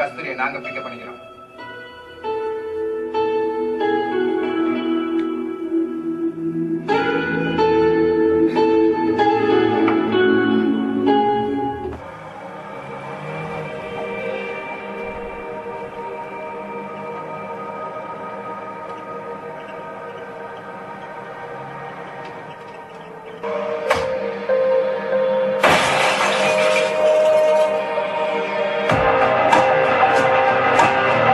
கஸ்தூரியை நாங்க பிக்கப் பண்ணிக்கிறோம் ஆ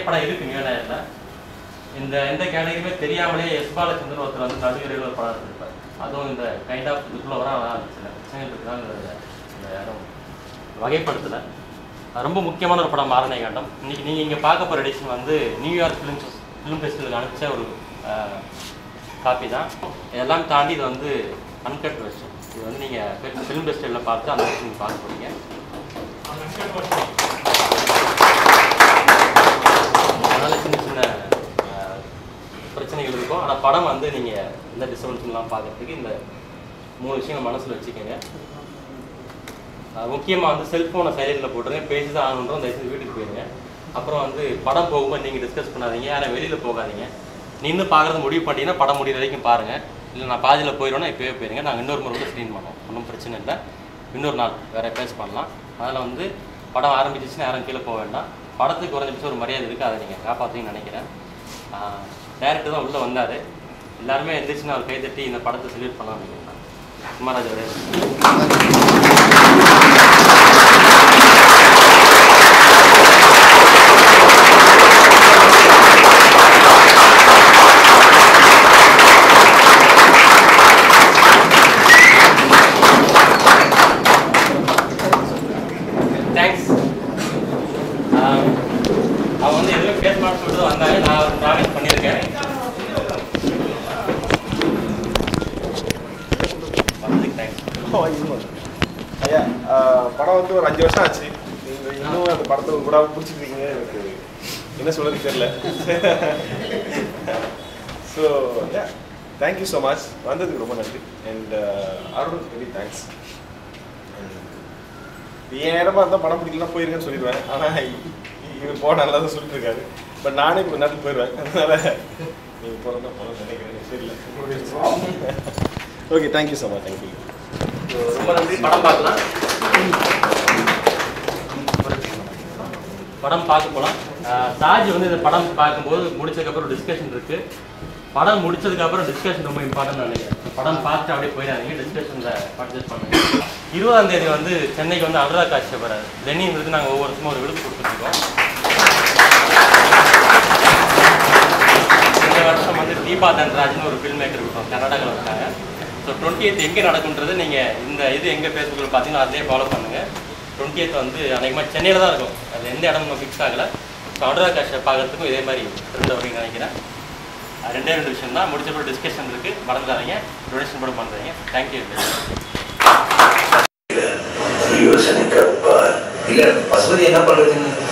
படம் இருக்கு நியூ நேரில் இந்த எந்த கேட்டகரியுமே தெரியாமலே எஸ் பாலச்சந்திரன் ஒருத்தர் வந்து நடுவரையில் ஒரு படம் எடுத்திருப்பார் அதுவும் இந்த கைண்ட் ஆஃப் இதுக்குள்ள வர சில பிரச்சனைகள் இருக்குதான் இந்த யாரும் வகைப்படுத்தலை அது ரொம்ப முக்கியமான ஒரு படம் மாரணை காண்டம் இன்னைக்கு நீங்கள் இங்கே பார்க்க போகிற எடிஷன் வந்து நியூயார்க் ஃபிலிம் ஃபிலிம் ஃபெஸ்டிவலுக்கு அனுப்பிச்ச ஒரு காப்பி தான் இதெல்லாம் தாண்டி இது வந்து அன்கட் வெர்ஷன் இது வந்து நீங்கள் ஃபிலிம் ஃபெஸ்டிவலில் பார்த்து அந்த வெர்ஷன் பார்க்க போறீங்க அதனால சின்ன சின்ன அஹ், பிரச்சனைகள் இருக்கும் ஆனால் படம் வந்து நீங்கள் எந்த டிஸ்டர்பன்ஸ்லாம் பார்க்கறதுக்கு இந்த மூணு விஷயங்கள் மனசில் வச்சுக்கோங்க முக்கியமாக வந்து செல்ஃபோனை சைலண்டில் போட்டுருங்க பேசி தான் ஆகணுன்றோம் தயவுசெய்து வீட்டுக்கு போயிருங்க அப்புறம் வந்து படம் போகும்போது நீங்கள் டிஸ்கஸ் பண்ணாதீங்க யாரும் வெளியில் போகாதீங்க நின்று பார்க்குறது முடிவு பண்ணிட்டீங்கன்னா படம் முடிகிற வரைக்கும் பாருங்கள் இல்லை நான் பாதியில் போயிடுவேன்னா இப்போவே போயிருங்க நாங்கள் இன்னொரு முறை கூட ஸ்க்ரீன் பண்ணோம் ஒன்றும் பிரச்சனை இல்லை இன்னொரு நாள் வேறு பேஸ் பண்ணலாம் அதில் வந்து படம் ஆரம்பிச்சிச்சுன்னா யாரும் கீழே போக வேண்டாம் படத்துக்கு குறைஞ்சபட்சம் ஒரு மரியாதை இருக்குது அதை நீங்கள் காப்பாற்றுவீங்கன்னு நினைக்கிறேன் டேரக்டர் தான் உள்ளே வந்தார் எல்லாருமே எந்திரிச்சுன்னா அவர் கைதட்டி இந்த படத்தை செலியூட் பண்ணலாம் நினைக்கிறேன் குமாராஜ் அவரே தேங்க்ஸ் அவன் வந்து எதுவுமே பேச மாட்டேன்னு சொல்லிட்டு வந்தாங்க நான் ஒரு ப்ராமிஸ் பண்ணியிருக்கேன் வந்ததுக்கு தேங்க்ஸ் ஐயா ஆஹ் படம் வந்து ஒரு அஞ்சு வருஷம் ஆச்சு நீங்க இன்னும் அந்த படத்தை கூட பிடிச்சிருக்கீங்க எனக்கு என்ன சொல்றது தெரியல ஸோ தேங்க்யூ ஸோ மச் வந்ததுக்கு ரொம்ப நன்றி அண்ட் அருண் வெரி தேங்க்ஸ் என் இடமா இருந்தால் படம் பிடிக்கலாம் போயிருக்கேன்னு சொல்லிடுவேன் ஆனால் இவர் போக நல்லா தான் சொல்லிட்டு இருக்காரு பட் நானே இப்போ நேரத்துக்கு போயிடுவேன் அதனால நீங்கள் போகிறதா போகணும்னு நினைக்கிறேன் சரியில்லை okay thank you so much thank you ரொம்ப நன்றி படம் பார்க்கலாம் படம் பார்க்க போகலாம் சாஜ் வந்து இந்த படம் பார்க்கும்போது முடிச்சதுக்கப்புறம் டிஸ்கஷன் இருக்கு படம் முடிச்சதுக்கப்புறம் டிஸ்கஷன் ரொம்ப இம்பார்ட்டன் நினைக்கிறேன் படம் பார்த்துட்டு அப்படியே போயிடாதீங்க டிஸ்கஷனில் பர்ச்சேஸ் பண்ணுங்க இருபதாம் தேதி வந்து சென்னைக்கு வந்து அனுராக் காஷ்யப் வராரு லெனின்றது நாங்கள் ஒவ்வொரு வருஷமும் ஒரு விருது கொடுத்துருக்கோம் இந்த வருஷம் வந்து தீபா தன்ராஜ்னு ஒரு ஃபில்ம் மேக்கர் இருக்கோம் கர்நாடகாவில் இருக்காங்க ஸோ டுவெண்ட்டி எய்த் எங்கே நடக்குன்றது நீங்கள் இந்த இது எங்கே ஃபேஸ்புக்கில் பார்த்தீங்கன்னா அதிலே ஃபாலோ பண்ணுங்கள் டுவெண்ட்டி எய்த் வந்து அநேகமாக சென்னையில் தான் இருக்கும் அது எந்த இடம் இன்னும் ஃபிக்ஸ் ஆகலை ஸோ அனுராக் காஷ்யப் பார்க்கறதுக்கும் இதே மாதிரி ரெண்டு அப்படின்னு நினைக்கிறேன் அது ரெண்டே ரெண்டு விஷயம் தான் முடிச்சப்போ டிஸ்கஷன் இருக்குது மறந்துடாதீங்க டொனேஷன் கூட பண்ணுறீங்க தேங்க்யூ யோசனை கருப்பா இல்ல பசுபதி என்ன பண்றதுன்னு